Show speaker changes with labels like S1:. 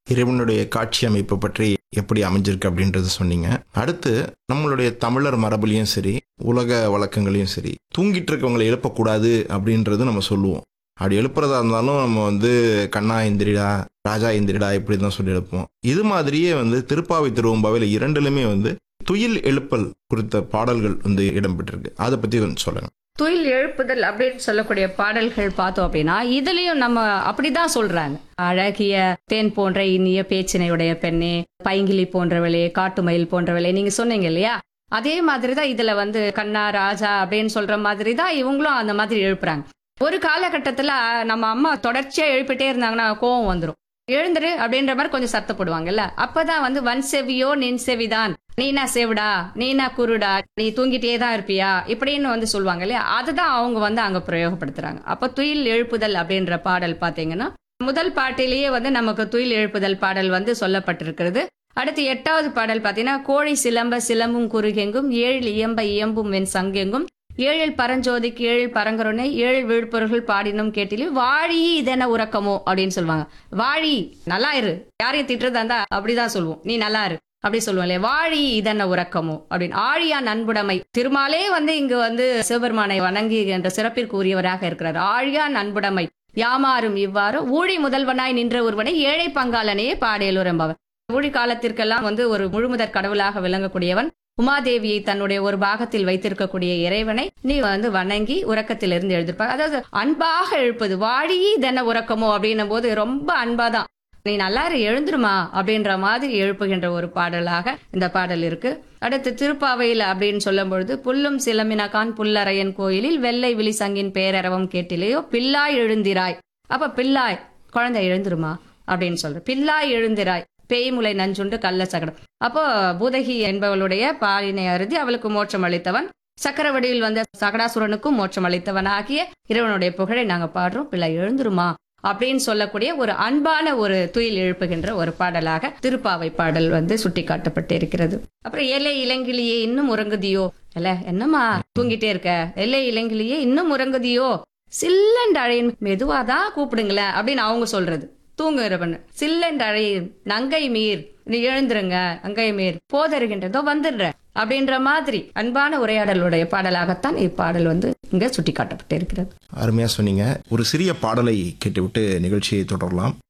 S1: இறைவனுடைய காட்சி அமைப்பு பற்றி எப்படி அமைஞ்சிருக்கு அப்படின்றத சொன்னீங்க அடுத்து நம்மளுடைய தமிழர் மரபுலையும் சரி உலக வழக்கங்களையும் சரி தூங்கிட்டு இருக்கவங்களை எழுப்பக்கூடாது அப்படின்றது நம்ம சொல்லுவோம் அப்படி எழுப்புறதா இருந்தாலும் நம்ம வந்து கண்ணா எந்திரிடா ராஜா எந்திரிடா இப்படி தான் சொல்லி எழுப்போம் இது மாதிரியே வந்து திருப்பாவை திருவம்பாவையில் இரண்டுலுமே வந்து துயில் எழுப்பல் குறித்த பாடல்கள் வந்து இடம்பெற்றிருக்கு அதை பற்றி கொஞ்சம் சொல்லுங்க
S2: துயில் எழுப்புதல் அப்படின்னு சொல்லக்கூடிய பாடல்கள் பார்த்தோம் அப்படின்னா இதுலயும் நம்ம அப்படிதான் சொல்றாங்க அழகிய தேன் போன்ற இனிய பேச்சினையுடைய பெண்ணே பைங்கிலி போன்றவளே காட்டுமயில் போன்றவளே நீங்க சொன்னீங்க இல்லையா அதே மாதிரிதான் இதுல வந்து கண்ணா ராஜா அப்படின்னு சொல்ற மாதிரி தான் இவங்களும் அந்த மாதிரி எழுப்புறாங்க ஒரு காலகட்டத்துல நம்ம அம்மா தொடர்ச்சியா எழுப்பிட்டே இருந்தாங்கன்னா கோவம் வந்துரும் எழுந்துரு அப்படின்ற மாதிரி கொஞ்சம் சத்தப்படுவாங்கல்ல அப்பதான் வந்து வன் செவியோ நின் செவிதான் நீனா செவிடா நீனா குருடா நீ தூங்கிட்டே தான் இருப்பியா இப்படின்னு வந்து சொல்லுவாங்க இல்லையா அதுதான் அவங்க வந்து அங்க பிரயோகப்படுத்துறாங்க அப்ப துயில் எழுப்புதல் அப்படின்ற பாடல் பாத்தீங்கன்னா முதல் பாட்டிலேயே வந்து நமக்கு துயில் எழுப்புதல் பாடல் வந்து சொல்லப்பட்டிருக்கிறது அடுத்து எட்டாவது பாடல் பாத்தீங்கன்னா கோழி சிலம்ப சிலம்பும் குறுகெங்கும் ஏழில் இயம்ப இயம்பும் வெண் சங்கெங்கும் ஏழில் பரஞ்சோதிக்கு ஏழில் பரங்கருணை ஏழு விழுப்பொருள்கள் பாடினும் கேட்டிலே வாழி இதென்ன உறக்கமோ அப்படின்னு சொல்லுவாங்க வாழி நல்லா இரு யாரையும் திட்டுறதா இருந்தா அப்படிதான் சொல்லுவோம் நீ நல்லா இரு அப்படி சொல்லுவோம் இல்லையா வாழி இதென்ன உறக்கமோ அப்படின்னு ஆழியா நண்புடைமை திருமாலே வந்து இங்கு வந்து சிவபெருமானை வணங்கி என்ற சிறப்பிற்கு உரியவராக இருக்கிறார் ஆழியா நண்புடைமை யாமாறும் இவ்வாறு ஊழி முதல்வனாய் நின்ற ஒருவனை ஏழை பங்காளனையே பாடியலூர் என்பவர் ஊழி காலத்திற்கெல்லாம் வந்து ஒரு முழுமுதற் கடவுளாக விளங்கக்கூடியவன் உமாதேவியை தன்னுடைய ஒரு பாகத்தில் வைத்திருக்கக்கூடிய இறைவனை நீ வந்து வணங்கி உறக்கத்திலிருந்து எழுதிருப்பாங்க அதாவது அன்பாக எழுப்பது வாழி இதென்ன உறக்கமோ அப்படின்னும் போது ரொம்ப அன்பாதான் நீ நல்லா இரு, எழுந்துருமா அப்படின்ற மாதிரி எழுப்புகின்ற ஒரு பாடலாக இந்த பாடல் இருக்கு அடுத்து திருப்பாவையில் அப்படின்னு சொல்லும் பொழுது புல்லும் சிலம்பினகான் புல்லரையன் கோயிலில் வெள்ளை விழிசங்கின் பேரரவம் கேட்டிலேயோ பில்லாய் எழுந்திராய் அப்ப பில்லாய் குழந்தை எழுந்துருமா அப்படின்னு சொல்ற பில்லாய் எழுந்திராய் பேய்முலை நஞ்சுண்டு கள்ள சகடம் அப்போ பூதகி என்பவளுடைய பாலினை அருதி அவளுக்கு மோட்சம் அளித்தவன் சக்கர வடிவில் வந்த சகடாசுரனுக்கும் மோட்சம் அளித்தவன் ஆகிய இறைவனுடைய புகழை நாங்க பாடுறோம் பிள்ளை எழுந்துருமா அப்படின்னு சொல்லக்கூடிய ஒரு அன்பான ஒரு துயில் எழுப்புகின்ற ஒரு பாடலாக திருப்பாவை பாடல் வந்து சுட்டி காட்டப்பட்டிருக்கிறது அப்புறம் ஏலே இளங்கிலியே இன்னும் உறங்குதியோ இல்ல என்னம்மா தூங்கிட்டே இருக்க எல்லை இளங்கிலியே இன்னும் உறங்குதியோ சில்லண்ட் அழையின் மெதுவாதான் கூப்பிடுங்களேன் அப்படின்னு அவங்க சொல்றது தூங்குறவன் சில்லண்ட் அழையின் நங்கை மீர் நீ எழுந்துருங்க நங்கை மீர் போதருகின்றதோ வந்துடுற அப்படின்ற மாதிரி அன்பான உரையாடலுடைய பாடலாகத்தான் இப்பாடல் வந்து இங்க சுட்டி காட்டப்பட்டிருக்கிறது
S1: அருமையாக சொன்னீங்க ஒரு சிறிய பாடலை கேட்டுவிட்டு நிகழ்ச்சியை தொடரலாம்